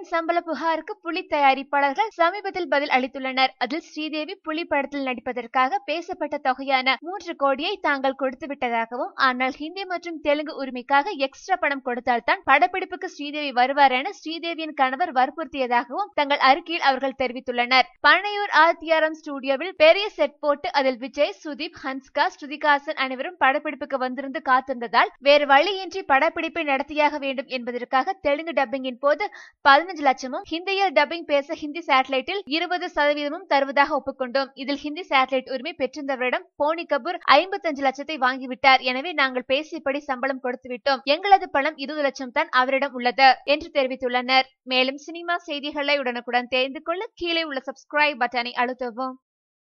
ஸ்ரீதேவியின் சம்பள புகாருக்கு புலி தயாரிப்பாளர்கள் சமீபத்தில் பதில் அளித்துள்ளனர் அதில் ஸ்ரீதேவி புலி படத்தில் நடிப்பதற்காக பேசப்பட்ட தொகையான மூன்று கோடியை தாங்கள் கொடுத்து விட்டதாகவும் ஆனால் ஹிந்தி மற்றும் தெலுங்கு உரிமைக்காக எக்ஸ்ட்ரா பணம் கொடுத்தால்தான் படப்பிடிப்புக்கு ஸ்ரீதேவி வருவார் என ஸ்ரீதேவியின் கணவர் வற்புறுத்தியதாகவும் தங்கள் அறிக்கையில் அவர்கள் தெரிவித்துள்ளனர் பனையூர் ஆர்த்தியாரம் ஸ்டுடியோவில் பெரிய செட் போட்டு அதில் விஜய் சுதீப் ஹன்ஸ்கா ஸ்ருதிகாசன் அனைவரும் படப்பிடிப்புக்கு வந்திருந்து காத்திருந்ததால் வேறு வழியின்றி படப்பிடிப்பை நடத்தியாக வேண்டும் என்பதற்காக தெலுங்கு டப்பிங்கின் போது பதினஞ்சு லட்சமும் ஹிந்தியில் டப்பிங் பேச ஹிந்தி சேட்டலைட்டில் இருபது சதவீதமும் தருவதாக ஒப்புக்கொண்டோம் இதில் ஹிந்தி சேட்டலைட் உரிமை பெற்றிருந்தவரிடம் போனி கபூர் ஐம்பத்தஞ்சு லட்சத்தை வாங்கிவிட்டார் எனவே நாங்கள் பேசியபடி சம்பளம் கொடுத்து விட்டோம் எங்களது பணம் இருபது லட்சம் தான் அவரிடம் உள்ளது என்று தெரிவித்துள்ளனர் மேலும் சினிமா செய்திகளை உடனுக்குடன் தெரிந்து கொள்ள கீழே உள்ள சப்ஸ்கிரைப் பட்டனை அழுத்தவும்